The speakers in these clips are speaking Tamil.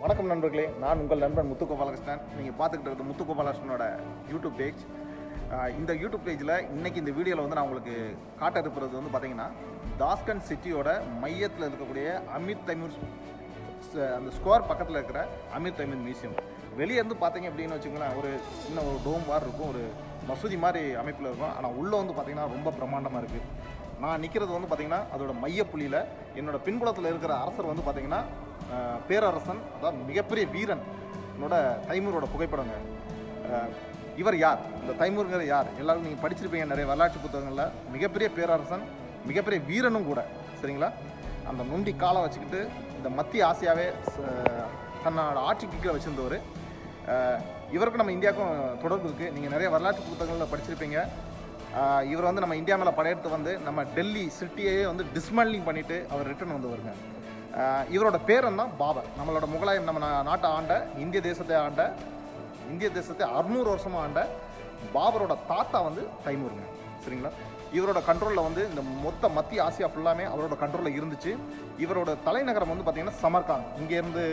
வணக்கம் நண்பர்களே நான் உங்கள் நண்பன் முத்து கோபாலகிருஷ்ணன் நீங்கள் பார்த்துக்கிட்டு இருக்கிறது முத்து கோபாலகிருஷ்ணனோட யூடியூப் பேஜ் ஆஹ் இந்த யூடியூப் பேஜில் இன்னைக்கு இந்த வீடியோவில் வந்து நான் உங்களுக்கு காட்ட இருப்பது வந்து பார்த்தீங்கன்னா தாஸ்கன் சிட்டியோட மையத்தில் இருக்கக்கூடிய அமித் தைமூர் ச- அந்த ஸ்கோர் பக்கத்தில் இருக்கிற அமித் தைமூர் மியூசியம் வெளியே இருந்து பார்த்தீங்க அப்படின்னு வச்சுக்கோங்களேன் ஒரு சின்ன ஒரு டோம் மாதிரி இருக்கும் ஒரு மசூதி மாதிரி அமைப்பில் இருக்கும் ஆனால் உள்ளே வந்து பார்த்தீங்கன்னா ரொம்ப பிரம்மாண்டமாக இருக்குது நான் நிற்கிறது வந்து பார்த்தீங்கன்னா அதோட மையப்புள்ளியில் என்னோட பின்புலத்தில் இருக்கிற அரசர் வந்து பார்த்தீங்கன்னா ஆஹ், பேரரசன் அதாவது மிகப்பெரிய வீரன் என்னோட தைமூரோட புகைப்படங்க ஆஹ், இவர் யார் இந்த தைமூருங்கிற யார் எல்லாரும் நீங்கள் படிச்சிருப்பீங்க நிறைய வரலாற்று புத்தகங்களில் மிகப்பெரிய பேரரசன் மிகப்பெரிய வீரனும் கூட சரிங்களா அந்த நொண்டி காலை வச்சுக்கிட்டு இந்த மத்திய ஆசியாவே ச- தன்னோட ஆட்சிக்கு கீழே வச்சிருந்தவர் ஆஹ், இவருக்கும் நம்ம இந்தியாவுக்கும் தொடர்பு இருக்குது நீங்கள் நிறைய வரலாற்று புத்தகங்களில் படிச்சிருப்பீங்க ஆஹ், இவர் வந்து நம்ம இந்தியா மேலே படையெடுத்து வந்து நம்ம டெல்லி சிட்டியையே வந்து டிஸ்மேண்ட்லிங் பண்ணிவிட்டு அவர் ரிட்டர்ன் வந்து வருங்க ஆஹ், இவரோட பேரன் தான் பாபர் நம்மளோட முகலாயம் நம்ம நா- நாட்டை ஆண்ட இந்திய தேசத்தை ஆண்ட இந்திய தேசத்தை அறுநூறு வருஷமாக ஆண்ட பாபரோட தாத்தா வந்து தைமூருங்க சரிங்களா இவரோட கண்ட்ரோலில் வந்து இந்த மொத்த மத்திய ஆசியா ஃபுல்லாமே அவரோட கண்ட்ரோலில் இருந்துச்சு இவரோட தலைநகரம் வந்து பார்த்தீங்கன்னா சமர்காந்த் இங்கேருந்து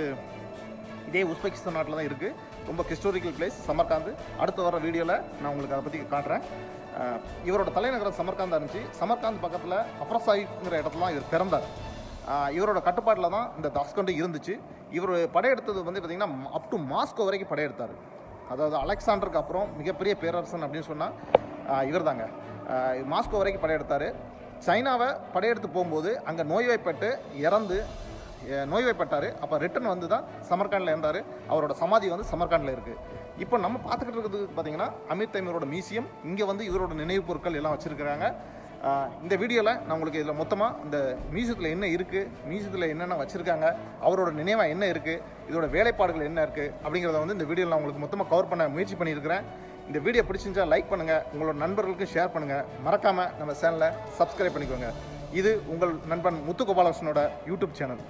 இதே உஸ்பெகிஸ்தான் நாட்டில் தான் இருக்குது ரொம்ப ஹிஸ்டாரிக்கல் பிளேஸ் சமர்காந்த் அடுத்து வர வீடியோவில் நான் உங்களுக்கு அதை பற்றி காட்டுறேன் அஹ் இவரோட தலைநகரம் சமர்காந்தா இருந்துச்சு சமர்காந்த் பக்கத்தில் அஃப்ரசாயிங்கிற இடத்துல தான் இவர் பிறந்தார் அஹ் இவரோட கட்டுப்பாட்டில் தான் இந்த தாஸ்கண்டு இருந்துச்சு இவர் படையெடுத்தது வந்து பார்த்திங்கன்னா அப் டு மாஸ்கோ வரைக்கும் படையெடுத்தார் அதாவது அலெக்சாண்டருக்கு அப்புறம் மிகப்பெரிய பேரரசன் அப்படின்னு சொன்னால் இவர் தாங்க மாஸ்கோ வரைக்கும் படையெடுத்தார் சைனாவை படையெடுத்து போகும்போது அங்கே நோய்வாய்ப்பட்டு இறந்து அஹ், நோய்வாய்ப்பட்டார் அப்போ ரிட்டர்ன் வந்து தான் சமர்காண்டில் இருந்தார் அவரோட சமாதி வந்து சமர்காண்டில் இருக்குது இப்போ நம்ம பார்த்துக்கிட்டு இருக்கிறது பார்த்தீங்கன்னா அமித் தைமரோட மியூசியம் இங்கே வந்து இவரோட நினைவுப் பொருட்கள் எல்லாம் வச்சுருக்கிறாங்க இந்த வீடியோவில் நான் உங்களுக்கு இதில் மொத்தமாக இந்த மியூசியத்தில் என்ன இருக்குது மியூசியத்தில் என்னென்ன வச்சுருக்காங்க அவரோட நினைவாக என்ன இருக்குது இதோட வேலைப்பாடுகள் என்ன இருக்குது அப்படிங்கிறத வந்து இந்த வீடியோவில் நான் உங்களுக்கு மொத்தமாக கவர் பண்ண முயற்சி பண்ணியிருக்கிறேன் இந்த வீடியோ பிடிச்சிருந்தா லைக் பண்ணுங்கள் உங்களோட நண்பர்களுக்கும் ஷேர் பண்ணுங்கள் மறக்காமல் நம்ம சேனலை சப்ஸ்கிரைப் பண்ணிக்கோங்க இது உங்கள் நண்பன் முத்து கோபாலகிருஷ்ணனோட யூடியூப் சேனல்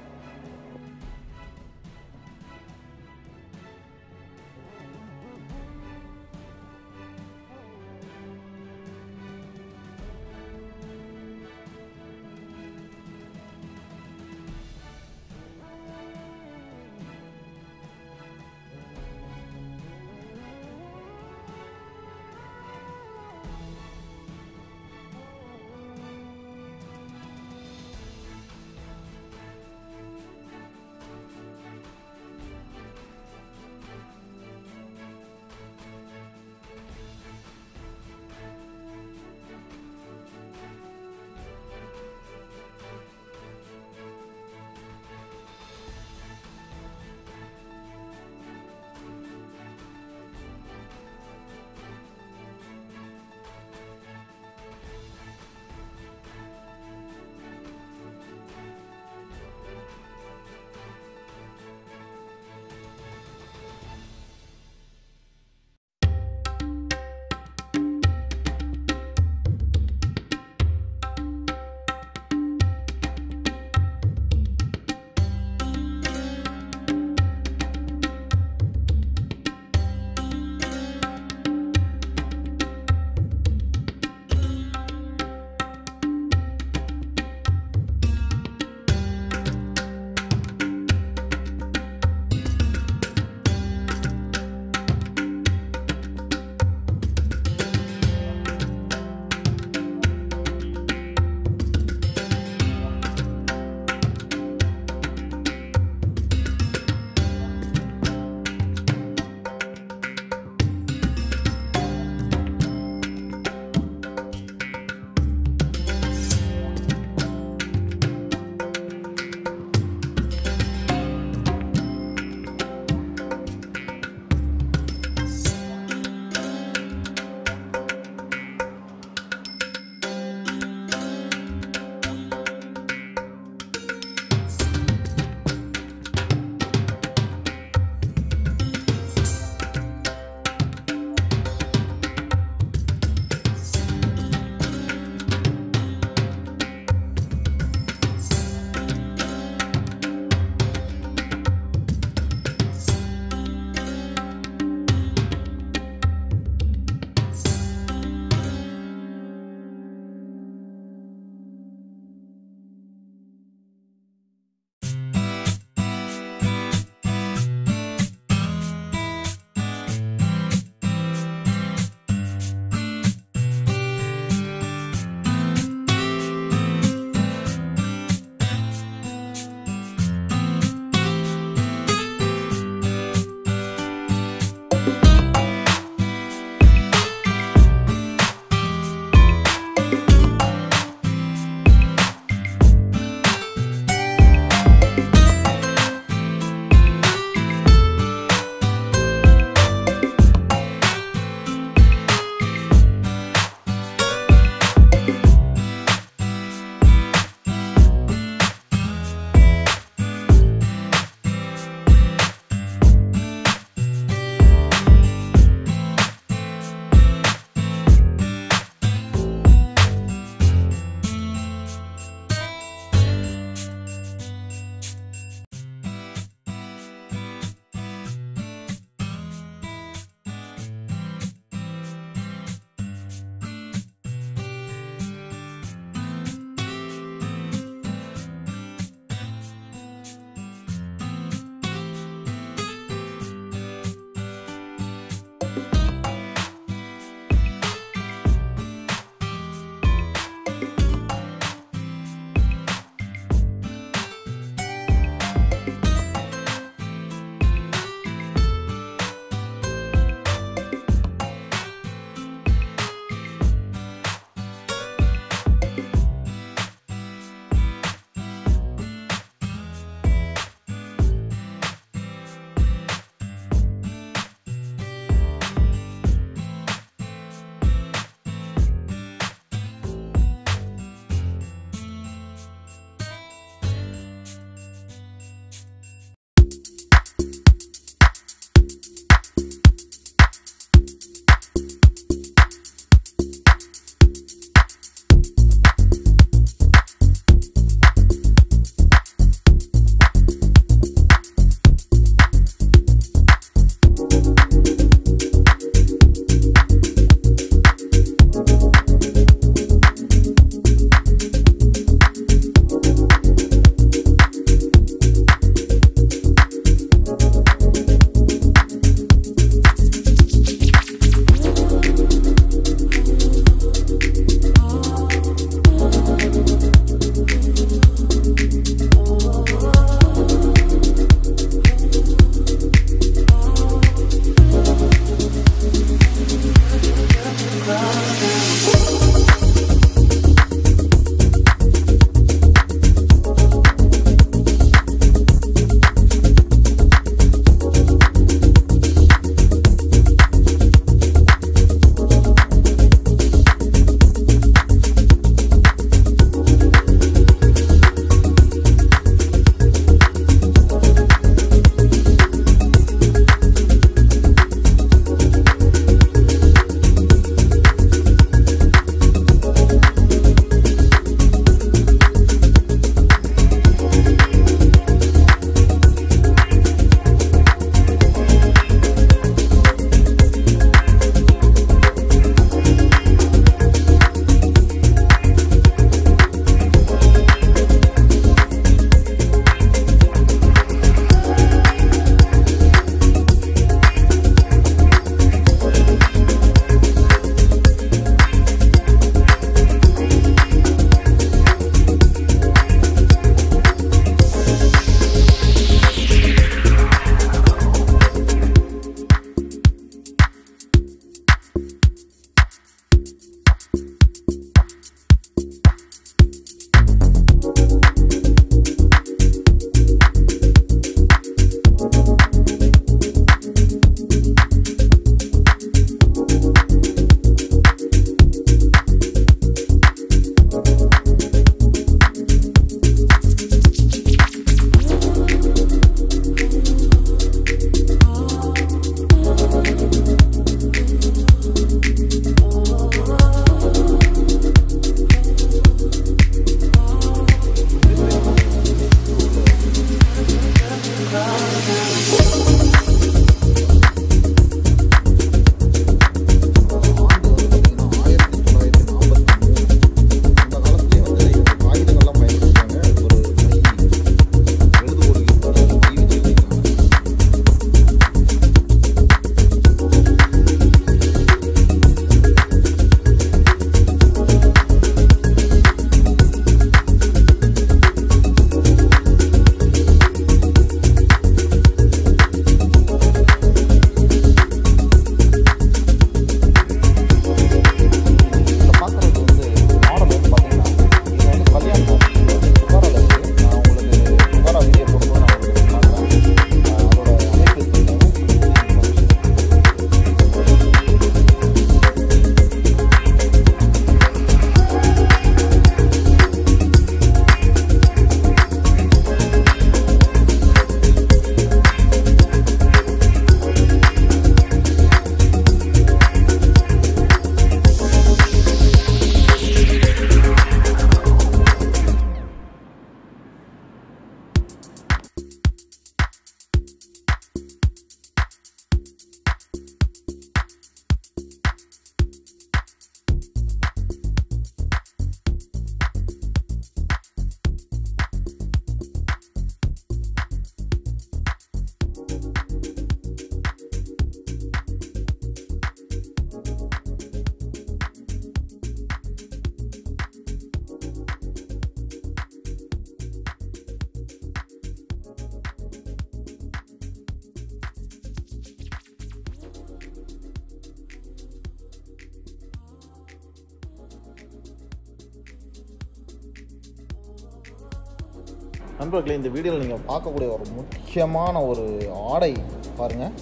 நண்பர்களே இந்த வீடியோவில் நீங்கள் பார்க்கக்கூடிய ஒரு முக்கியமான ஒரு ஆடை பாருங்கள்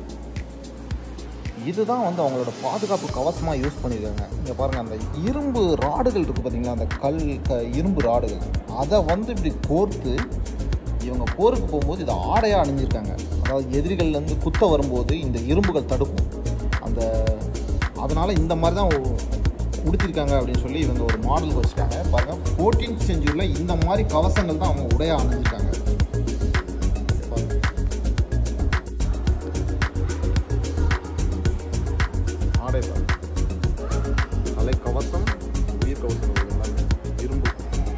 இதுதான் வந்து அவங்களோட பாதுகாப்பு கவசமாக யூஸ் பண்ணியிருக்காங்க இங்கே பாருங்கள் அந்த இரும்பு ராடுகள் இருக்குது பார்த்தீங்களா அந்த கல் க இரும்பு ராடுகள் அதை வந்து இப்படி கோர்த்து இவங்க போருக்கு போகும்போது இதை ஆடையாக அணிஞ்சிருக்காங்க அதாவது எதிரிகள்லேருந்து குத்த வரும்போது இந்த இரும்புகள் தடுக்கும் அந்த அதனால் இந்த மாதிரி தான் உ- உடுத்திருக்காங்க அப்படின்னு சொல்லி இவங்க ஒரு மாடல் வச்சுட்டாங்க பாருங்கள் ஃபோர்டீன் செஞ்சுரியில் இந்த மாதிரி கவசங்கள் தான் அவங்க உடையாக அணிஞ்சிருக்காங்க பாருங்க. ஆடை பாருங்க. தலை கவசம் உயிர் கவசம் இது எல்லாமே இரும்பு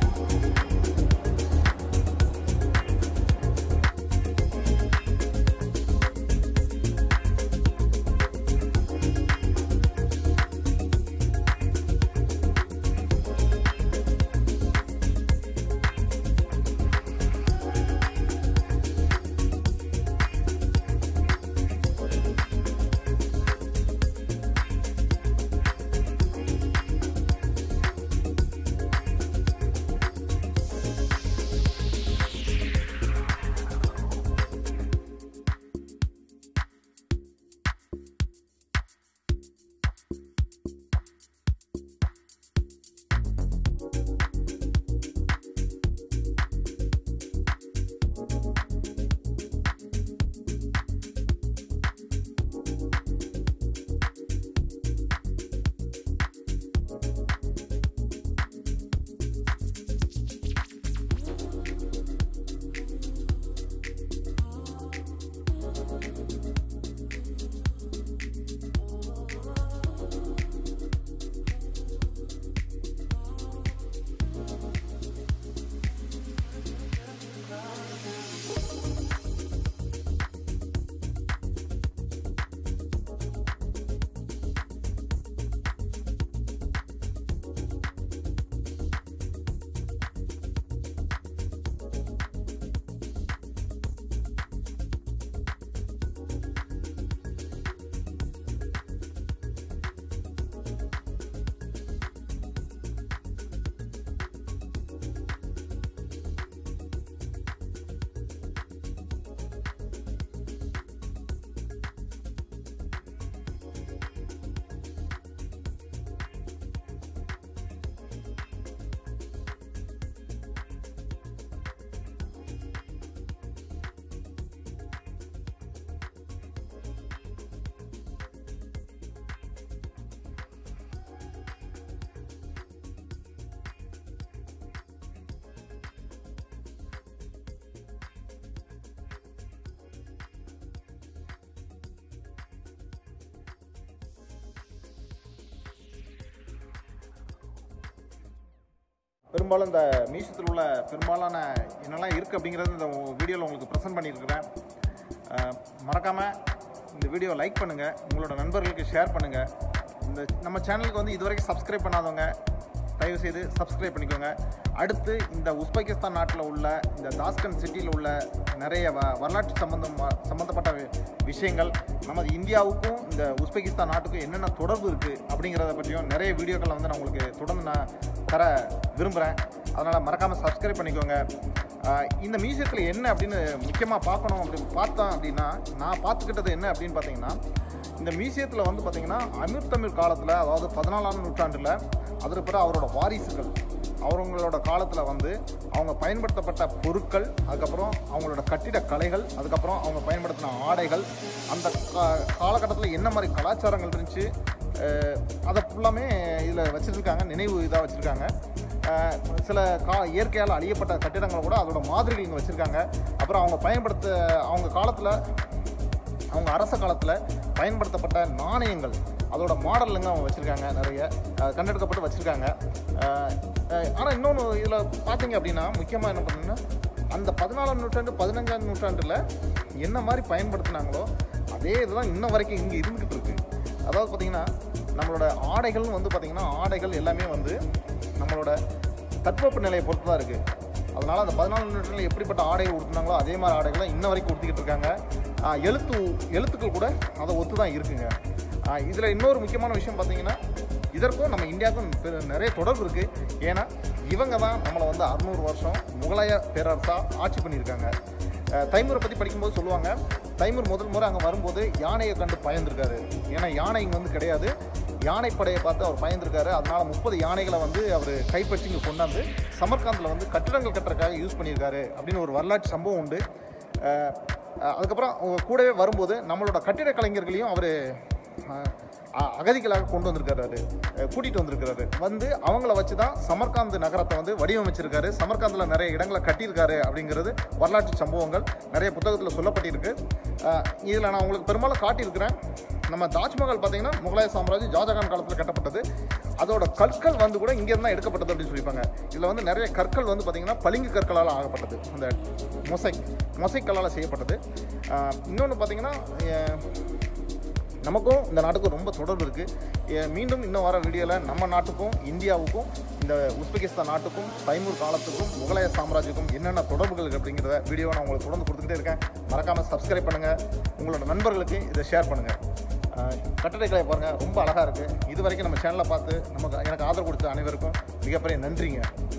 பெரும்பாலும் இந்த மியூசியத்தில் உள்ள பெரும்பாலான என்னெல்லாம் இருக்குது அப்படிங்கிறது இந்த வீடியோவில் உங்களுக்கு ப்ரெசென்ட் பண்ணியிருக்கிறேன் மறக்காமல் இந்த வீடியோ லைக் பண்ணுங்கள் உங்களோட நண்பர்களுக்கு ஷேர் பண்ணுங்கள் இந்த நம்ம சேனலுக்கு வந்து இதுவரைக்கும் சப்ஸ்கிரைப் பண்ணாதவங்க தயவு செய்து சப்ஸ்கிரைப் பண்ணிக்கோங்க அடுத்து இந்த உஸ்பெகிஸ்தான் நாட்டில் உள்ள இந்த தாஸ்கன் சிட்டியில் உள்ள நிறைய வ வரலாற்று சம்பந்தம் சம்மந்தப்பட்ட வி- விஷயங்கள் நமது இந்தியாவுக்கும் இந்த உஸ்பெகிஸ்தான் நாட்டுக்கும் என்னென்ன தொடர்பு இருக்குது அப்படிங்கிறத பற்றியும் நிறைய வீடியோக்களை வந்து நான் உங்களுக்கு தொடர்ந்து நான் தர விரும்புகிறேன் அதனால் மறக்காமல் சப்ஸ்கிரைப் பண்ணிக்கோங்க ஆஹ் இந்த மியூசியத்தில் என்ன அப்படின்னு முக்கியமாக பார்க்கணும் அப்படின்னு பார்த்தோம் அப்படின்னா நான் பார்த்துக்கிட்டது என்ன அப்படின்னு பார்த்தீங்கன்னா இந்த மியூசியத்தில் வந்து பார்த்தீங்கன்னா அமீர் தமிழ் காலத்தில் அதாவது பதினாலாம் நூற்றாண்டில் அதற்கு பிறகு அவரோட வாரிசுகள் அவங்களோட காலத்தில் வந்து அவங்க பயன்படுத்தப்பட்ட பொருட்கள் அதுக்கப்புறம் அவங்களோட கட்டிடக் கலைகள் அதுக்கப்புறம் அவங்க பயன்படுத்தின ஆடைகள் அந்த கா காலகட்டத்தில் என்ன மாதிரி கலாச்சாரங்கள் இருந்துச்சு அஹ் அதை ஃபுல்லாமே இதில் வச்சுருக்காங்க நினைவு இதாக வச்சுருக்காங்க சில கா இயற்கையால் அழியப்பட்ட கட்டிடங்களை கூட அதோட மாதிரிகள் இங்கே வச்சுருக்காங்க அப்புறம் அவங்க பயன்படுத்த அவங்க காலத்தில் அவங்க அரச காலத்தில் பயன்படுத்தப்பட்ட நாணயங்கள் அதோட மாடலுங்க அவங்க வச்சுருக்காங்க நிறைய அஹ், கண்டெடுக்கப்பட்டு வச்சுருக்காங்க ஆனால் இன்னொன்று இதில் பார்த்தீங்க அப்படின்னா முக்கியமாக என்ன பண்ணுன்னா அந்த பதினாலாம் நூற்றாண்டு பதினஞ்சாம் நூற்றாண்டில் என்ன மாதிரி பயன்படுத்தினாங்களோ அதே இதுதான் இன்ன வரைக்கும் இங்கே இருந்துக்கிட்டு இருக்கு அதாவது பார்த்தீங்கன்னா நம்மளோட ஆடைகள்னு வந்து பார்த்தீங்கன்னா ஆடைகள் எல்லாமே வந்து நம்மளோட தட்பவெப்ப நிலையை பொறுத்து தான் இருக்குது அதனால் அந்த பதினாலு நூற்றாண்டில் எப்படிப்பட்ட ஆடைகள் உடுத்தினாங்களோ அதே மாதிரி ஆடைகளை இன்ன வரைக்கும் உடுத்திக்கிட்டு இருக்காங்க ஆஹ் எழுத்து எழுத்துக்கள் கூட அதை ஒத்து தான் இருக்குங்க இதில் இன்னொரு முக்கியமான விஷயம் பார்த்தீங்கன்னா இதற்கும் நம்ம இந்தியாவுக்கும் பெரு- நிறைய தொடர்பு இருக்குது ஏன்னா இவங்க தான் நம்மளை வந்து அறுநூறு வருஷம் முகலாய பேரரசாக ஆட்சி பண்ணியிருக்காங்க அஹ் தைமூரை பற்றி படிக்கும்போது சொல்லுவாங்க தைமூர் முதல் முறை அங்கே வரும்போது யானையை கண்டு பயந்துருக்காரு ஏன்னா யானை இங்கே வந்து கிடையாது யானைப்படையை பார்த்து அவர் பயந்துருக்காரு அதனால முப்பது யானைகளை வந்து அவர் கைப்பற்றி இங்கே கொண்டாந்து சமர்காந்தில் வந்து கட்டிடங்கள் கட்டுறதுக்காக யூஸ் பண்ணியிருக்காரு அப்படின்னு ஒரு வரலாற்று சம்பவம் உண்டு அஹ் அஹ் அதுக்கப்புறம் அவங்க கூடவே வரும்போது நம்மளோட கட்டிட கலைஞர்களையும் அவர் அகதிகளாக கொண்டு வந்திருக்காரு அவரு. அஹ் கூட்டிட்டு வந்திருக்கிறாரு வந்து அவங்கள வச்சு தான் சமர்காந்த் நகரத்தை வந்து வடிவமைச்சிருக்காரு சமர்காந்தில் நிறைய இடங்களை கட்டியிருக்காரு அப்படிங்கிறது வரலாற்று சம்பவங்கள் நிறைய புத்தகத்தில் சொல்லப்பட்டிருக்கு இதில் நான் உங்களுக்கு பெரும்பாலும் காட்டியிருக்கிறேன் நம்ம தாஜ்மஹால் பார்த்தீங்கன்னா முகலாய சாம்ராஜ்யம் ஷாஜகான் காலத்தில் கட்டப்பட்டது அதோட கற்கள் வந்து கூட இங்கேருந்து தான் எடுக்கப்பட்டது அப்படின்னு சொல்லியிருப்பாங்க இதில் வந்து நிறைய கற்கள் வந்து பார்த்தீங்கன்னா பளிங்கு கற்களால் ஆகப்பட்டது அந்த மொசைக் மொசைக் கல்லால் செய்யப்பட்டது இன்னொன்று பார்த்தீங்கன்னா அஹ், நமக்கும் இந்த நாட்டுக்கும் ரொம்ப தொடர்பு இருக்குது மீண்டும் இன்னும் வர வீடியோவில் நம்ம நாட்டுக்கும் இந்தியாவுக்கும் இந்த உஸ்பெகிஸ்தான் நாட்டுக்கும் தைமூர் காலத்துக்கும் முகலாய சாம்ராஜ்யத்துக்கும் என்னென்ன தொடர்புகள் இருக்குது அப்படிங்கிறத வீடியோவை நான் உங்களுக்கு தொடர்ந்து கொடுத்துக்கிட்டே இருக்கேன் மறக்காமல் சப்ஸ்கிரைப் பண்ணுங்கள் உங்களோட நண்பர்களுக்கு இதை ஷேர் பண்ணுங்கள் கட்டடக்கலை பாருங்கள் ரொம்ப அழகாக இருக்குது இது வரைக்கும் நம்ம சேனலை பார்த்து நமக்கு எனக்கு ஆதரவு கொடுத்த அனைவருக்கும் மிகப்பெரிய நன்றிங்க